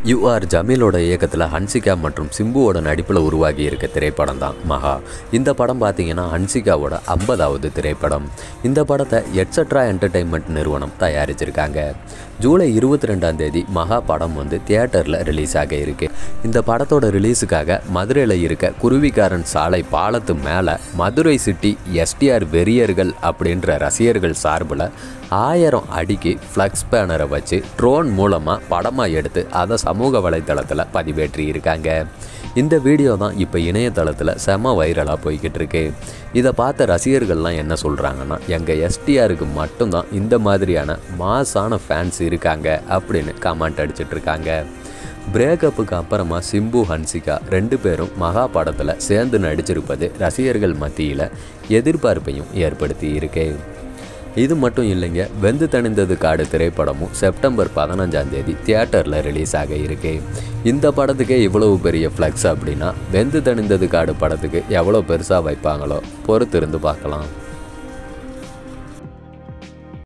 you are ஜமீலோட இயக்கத்தில் ஹன்சிகா மற்றும் சிம்புவோட நடிப்பில் உருவாகி இருக்க திரைப்படம் தான் மகா இந்த படம் பார்த்தீங்கன்னா ஹன்சிகாவோட ஐம்பதாவது திரைப்படம் இந்த படத்தை எட்ஸட்ரா என்டர்டெயின்மெண்ட் நிறுவனம் தயாரிச்சிருக்காங்க ஜூலை இருபத்தி ரெண்டாம் தேதி மகா படம் வந்து தியேட்டரில் ரிலீஸ் ஆக இருக்கு இந்த படத்தோட ரிலீஸுக்காக மதுரையில் இருக்க குருவிக்காரன் சாலை பாலத்து மேலே மதுரை சிட்டி எஸ்டிஆர் வெறியர்கள் அப்படின்ற ரசிகர்கள் சார்பில் ஆயிரம் அடிக்கு ஃப்ளக்ஸ் பேனரை வச்சு ட்ரோன் மூலமாக படமாக எடுத்து அதை சமூக வலைத்தளத்தில் பதிவேற்றி இருக்காங்க இந்த வீடியோ தான் இப்போ இணையதளத்தில் செம வைரலாக போய்கிட்டு இருக்கு இதை பார்த்த ரசிகர்கள்லாம் என்ன சொல்கிறாங்கன்னா எங்கள் எஸ்டிஆருக்கு மட்டும்தான் இந்த மாதிரியான மாஸான ஃபேன்ஸ் இருக்காங்க அப்படின்னு கமெண்ட் அடிச்சிட்டு இருக்காங்க பிரேக்கப்புக்கு அப்புறமா சிம்பு ஹன்சிகா ரெண்டு பேரும் மகா படத்தில் சேர்ந்து நடிச்சிருப்பது ரசிகர்கள் மத்தியில் எதிர்பார்ப்பையும் ஏற்படுத்தி இருக்கு இது மட்டும் இல்லைங்க வெந்து தணிந்தது காடு திரைப்படமும் செப்டம்பர் பதினஞ்சாம் தேதி தியேட்டரில் ரிலீஸ் ஆக இருக்கு இந்த படத்துக்கே இவ்வளவு பெரிய ஃப்ளக்ஸ் அப்படின்னா வெந்து தணிந்தது காடு படத்துக்கு எவ்வளோ பெருசாக வைப்பாங்களோ பொறுத்திருந்து பார்க்கலாம்